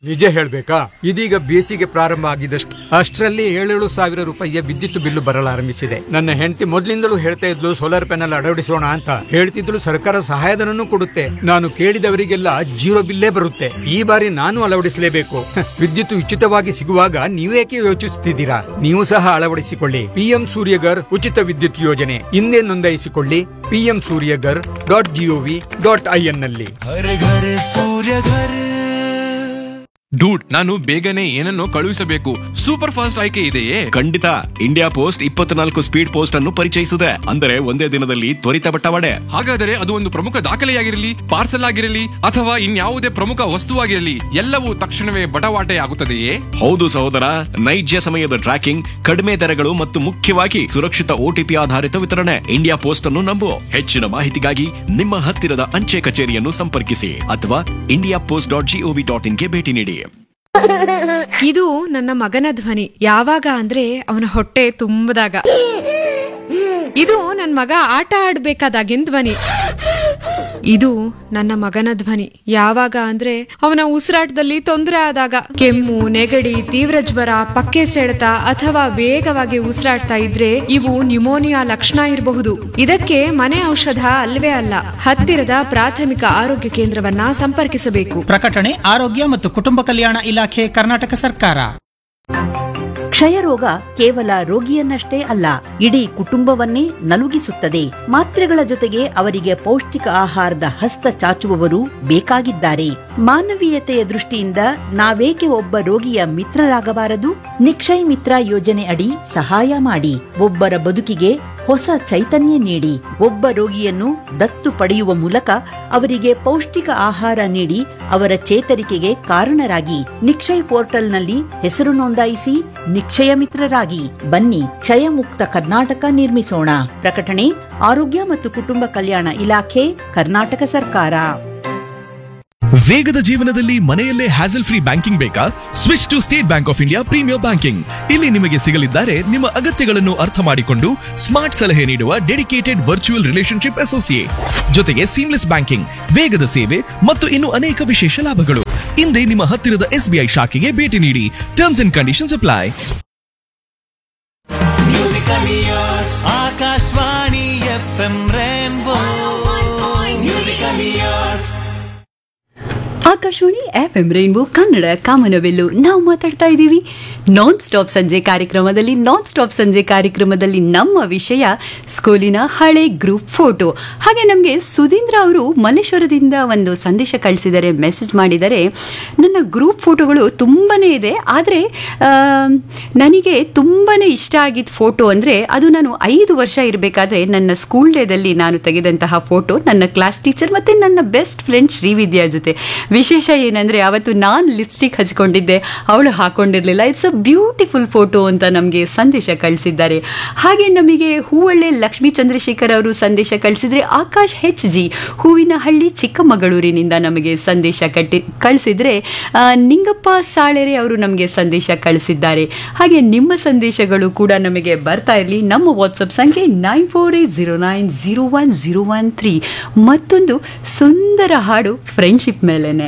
ನಿಜ ಹೇಳ್ಬೇಕಾ ಇದೀಗ ಬೇಸಿಗೆ ಪ್ರಾರಂಭ ಆಗಿದಷ್ಟು ಅಷ್ಟರಲ್ಲಿ ಏಳೇಳು ಸಾವಿರ ರೂಪಾಯಿಯ ವಿದ್ಯುತ್ ಬಿಲ್ಲು ಬರಲಾರಂಭಿಸಿದೆ ನನ್ನ ಹೆಂಡತಿ ಮೊದ್ಲಿಂದಲೂ ಹೇಳ್ತಾ ಇದ್ಲು ಸೋಲಾರ್ ಪ್ಯಾನೆಲ್ ಅಳವಡಿಸೋಣ ಅಂತ ಹೇಳ್ತಿದ್ಲು ಸರ್ಕಾರ ಸಹಾಯಧನನ್ನು ಕೊಡುತ್ತೆ ನಾನು ಕೇಳಿದವರಿಗೆಲ್ಲ ಜೀರೋ ಬಿಲ್ಲೇ ಬರುತ್ತೆ ಈ ಬಾರಿ ನಾನು ಅಳವಡಿಸಲೇಬೇಕು ಹ, ವಿದ್ಯುತ್ ಉಚಿತವಾಗಿ ಸಿಗುವಾಗ ನೀವೇಕೆ ಯೋಚಿಸುತ್ತಿದ್ದೀರಾ ನೀವು ಸಹ ಅಳವಡಿಸಿಕೊಳ್ಳಿ ಪಿಎಂ ಸೂರ್ಯಗರ್ ಉಚಿತ ವಿದ್ಯುತ್ ಯೋಜನೆ ಹಿಂದೆ ನೋಂದಾಯಿಸಿಕೊಳ್ಳಿ PM Suryaghar dot GOV dot I N ನಲ್ಲಿ हर घर सूर्य घर ಡೂಡ್ ನಾನು ಬೇಗನೆ ಏನನ್ನೋ ಕಳುಹಿಸಬೇಕು ಸೂಪರ್ ಫಾಸ್ಟ್ ಆಯ್ಕೆ ಇದೆಯೇ ಖಂಡಿತ ಇಂಡಿಯಾ ಪೋಸ್ಟ್ ಇಪ್ಪತ್ನಾಲ್ಕು ಸ್ಪೀಡ್ ಪೋಸ್ಟ್ ಅನ್ನು ಪರಿಚಯಿಸಿದೆ ಅಂದರೆ ಒಂದೇ ದಿನದಲ್ಲಿ ತ್ವರಿತ ಬಟ್ಟವಾಡೆ ಹಾಗಾದರೆ ಅದು ಒಂದು ಪ್ರಮುಖ ದಾಖಲೆಯಾಗಿರಲಿ ಪಾರ್ಸಲ್ ಆಗಿರಲಿ ಅಥವಾ ಇನ್ಯಾವುದೇ ಪ್ರಮುಖ ವಸ್ತುವಾಗಿರಲಿ ಎಲ್ಲವೂ ತಕ್ಷಣವೇ ಬಟವಾಟೆ ಆಗುತ್ತದೆಯೇ ಹೌದು ಸಹೋದರ ನೈಜ ಸಮಯದ ಟ್ರ್ಯಾಕಿಂಗ್ ಕಡಿಮೆ ದರಗಳು ಮತ್ತು ಮುಖ್ಯವಾಗಿ ಸುರಕ್ಷಿತ ಓಟಿಪಿ ಆಧಾರಿತ ವಿತರಣೆ ಇಂಡಿಯಾ ಪೋಸ್ಟ್ ಅನ್ನು ನಂಬು ಹೆಚ್ಚಿನ ಮಾಹಿತಿಗಾಗಿ ನಿಮ್ಮ ಹತ್ತಿರದ ಅಂಚೆ ಕಚೇರಿಯನ್ನು ಸಂಪರ್ಕಿಸಿ ಅಥವಾ India post dot GOV dot ಇನ್ಗೆ ಭೇಟಿ ನೀಡಿ ಇದು ನನ್ನ ಮಗನ ಧ್ವನಿ ಯಾವಾಗ ಅಂದ್ರೆ ಅವನ ಹೊಟ್ಟೆ ತುಂಬದಾಗ ಇದು ನನ್ನ ಮಗ ಆಟ ಆಡ್ಬೇಕಾದಾಗಿನ ಧ್ವನಿ ಇದು ನನ್ನ ಮಗನ ಧ್ವನಿ ಯಾವಾಗ ಅಂದ್ರೆ ಅವನ ಉಸಿರಾಟದಲ್ಲಿ ತೊಂದರೆ ಆದಾಗ ಕೆಮ್ಮು ನೆಗಡಿ ತೀವ್ರ ಜ್ವರ ಪಕ್ಕೆ ಸೆಳೆತ ಅಥವಾ ವೇಗವಾಗಿ ಉಸಿರಾಡ್ತಾ ಇದ್ರೆ ಇವು ನ್ಯುಮೋನಿಯಾ ಲಕ್ಷಣ ಇರಬಹುದು ಇದಕ್ಕೆ ಮನೆ ಔಷಧ ಅಲ್ವೇ ಅಲ್ಲ ಹತ್ತಿರದ ಪ್ರಾಥಮಿಕ ಆರೋಗ್ಯ ಕೇಂದ್ರವನ್ನ ಸಂಪರ್ಕಿಸಬೇಕು ಪ್ರಕಟಣೆ ಆರೋಗ್ಯ ಮತ್ತು ಕುಟುಂಬ ಕಲ್ಯಾಣ ಇಲಾಖೆ ಕರ್ನಾಟಕ ಸರ್ಕಾರ ಕ್ಷಯರೋಗ ಕೇವಲ ರೋಗಿಯನ್ನಷ್ಟೇ ಅಲ್ಲ ಇಡೀ ಕುಟುಂಬವನ್ನೇ ನಲುಗಿಸುತ್ತದೆ ಮಾತ್ರೆಗಳ ಜೊತೆಗೆ ಅವರಿಗೆ ಪೌಷ್ಟಿಕ ಆಹಾರದ ಹಸ್ತ ಚಾಚುವವರು ಬೇಕಾಗಿದ್ದಾರೆ ಮಾನವೀಯತೆಯ ದೃಷ್ಟಿಯಿಂದ ನಾವೇಕೆ ಒಬ್ಬ ರೋಗಿಯ ಮಿತ್ರರಾಗಬಾರದು ನಿಕ್ಷಯ್ ಮಿತ್ರ ಯೋಜನೆ ಅಡಿ ಸಹಾಯ ಮಾಡಿ ಒಬ್ಬರ ಬದುಕಿಗೆ ಹೊಸ ಚೈತನ್ಯ ನೀಡಿ ಒಬ್ಬ ರೋಗಿಯನ್ನು ದತ್ತು ಪಡೆಯುವ ಮೂಲಕ ಅವರಿಗೆ ಪೌಷ್ಟಿಕ ಆಹಾರ ನೀಡಿ ಅವರ ಚೇತರಿಕೆಗೆ ಕಾರಣರಾಗಿ ನಿಕ್ಷಯ್ ಪೋರ್ಟಲ್ನಲ್ಲಿ ಹೆಸರು ನೋಂದಾಯಿಸಿ ನಿಕ್ಷಯ ಮಿತ್ರರಾಗಿ ಬನ್ನಿ ಕ್ಷಯ ಮುಕ್ತ ಕರ್ನಾಟಕ ನಿರ್ಮಿಸೋಣ ಪ್ರಕಟಣೆ ಆರೋಗ್ಯ ಮತ್ತು ಕುಟುಂಬ ಕಲ್ಯಾಣ ಇಲಾಖೆ ಕರ್ನಾಟಕ ಸರ್ಕಾರ ವೇಗದ ಜೀವನದಲ್ಲಿ ಮನೆಯಲ್ಲೇ ಹ್ಯಾಸಲ್ ಫ್ರೀ ಬ್ಯಾಂಕಿಂಗ್ ಬೇಕಾ switch to State Bank of India premier banking ಇಲ್ಲಿ ನಿಮಗೆ ಸಿಗಲಿದ್ದಾರೆ ನಿಮ್ಮ ಅಗತ್ಯಗಳನ್ನು ಅರ್ಥ ಮಾಡಿಕೊಂಡು ಸ್ಮಾರ್ಟ್ ಸಲಹೆ ನೀಡುವ ಡೆಡಿಕೇಟೆಡ್ ವರ್ಚುವಲ್ ರಿಲೇಶನ್ಶಿಪ್ ಅಸೋಸಿಯೇಟ್ ಜೊತೆಗೆ ಸೀಮ್ಲೆಸ್ ಬ್ಯಾಂಕಿಂಗ್ ವೇಗದ ಸೇವೆ ಮತ್ತು ಇನ್ನು ಅನೇಕ ವಿಶೇಷ ಲಾಭಗಳು ಹಿಂದೆ ನಿಮ್ಮ ಹತ್ತಿರದ ಎಸ್ಬಿಐ ಶಾಖೆಗೆ ಭೇಟಿ ನೀಡಿ terms and conditions apply Akashvani F M rainbow musical years Akashvani F M rainbow Kannada ಕಾಮನವೆಲ್ಲು ನಾವು ಮಾತಾಡ್ತಾ ಇದ್ದೀವಿ ನಾನ್ ಸ್ಟಾಪ್ ಸಂಜೆ ಕಾರ್ಯಕ್ರಮದಲ್ಲಿ ನಾನ್ ಸ್ಟಾಪ್ ಸಂಜೆ ಕಾರ್ಯಕ್ರಮದಲ್ಲಿ ನಮ್ಮ ವಿಷಯ ಸ್ಕೂಲಿನ ಹಳೆ ಗ್ರೂಪ್ ಫೋಟೋ ಹಾಗೆ ನಮಗೆ ಸುಧೀಂದ್ರ ಅವರು ಮಲ್ಲೇಶ್ವರದಿಂದ ಒಂದು ಸಂದೇಶ ಕಳಿಸಿದ್ದಾರೆ ಮೆಸೇಜ್ ಮಾಡಿದ್ದಾರೆ ನನ್ನ ಗ್ರೂಪ್ ಫೋಟೋಗಳು ತುಂಬನೇ ಇದೆ ಆದರೆ ನನಗೆ ತುಂಬನೇ ಇಷ್ಟ ಆಗಿದ್ದ ಫೋಟೋ ಅಂದರೆ ಅದು ನಾನು ಐದು ವರ್ಷ ಇರಬೇಕಾದ್ರೆ ನನ್ನ ಸ್ಕೂಲ್ ಡೇದಲ್ಲಿ ನಾನು ತೆಗೆದಂತಹ ಫೋಟೋ ನನ್ನ ಕ್ಲಾಸ್ ಟೀಚರ್ ಮತ್ತು ನನ್ನ ಬೆಸ್ಟ್ ಫ್ರೆಂಡ್ ಶ್ರೀವಿದ್ಯಾ ಜೊತೆ ವಿಶೇಷ ಏನಂದರೆ ಅವತ್ತು ನಾನು ಲಿಪ್ಸ್ಟಿಕ್ ಹಚ್ಕೊಂಡಿದ್ದೆ ಅವಳು ಹಾಕೊಂಡಿರಲಿಲ್ಲ ಇಟ್ಸ್ ಅ ಬ್ಯೂಟಿಫುಲ್ ಫೋಟೋ ಅಂತ ನಮಗೆ ಸಂದೇಶ ಕಳಿಸಿದ್ದಾರೆ ಹಾಗೆ ನಮಗೆ ಹೂವಳ್ಳೆ ಲಕ್ಷ್ಮೀ ಚಂದ್ರಶೇಖರ್ ಅವರು ಸಂದೇಶ ಕಳಿಸಿದರೆ ಆಕಾಶ್ ಹೆಚ್ ಜಿ ಹೂವಿನ ಹಳ್ಳಿ ಚಿಕ್ಕಮಗಳೂರಿನಿಂದ ನಮಗೆ ಸಂದೇಶ ಕಟ್ಟಿ ಕಳಿಸಿದರೆ ನಿಂಗಪ್ಪ ಸಾಳೆರೆ ಅವರು ನಮಗೆ ಸಂದೇಶ ಕಳಿಸಿದ್ದಾರೆ ಹಾಗೆ ನಿಮ್ಮ ಸಂದೇಶಗಳು ಕೂಡ ನಮಗೆ ಬರ್ತಾ ಇರಲಿ ನಮ್ಮ ವಾಟ್ಸಪ್ ಸಂಖ್ಯೆ nine four eight zero nine zero one zero one three ಮತ್ತೊಂದು ಸುಂದರ ಹಾಡು ಫ್ರೆಂಡ್ಶಿಪ್ ಮೇಲೇನೆ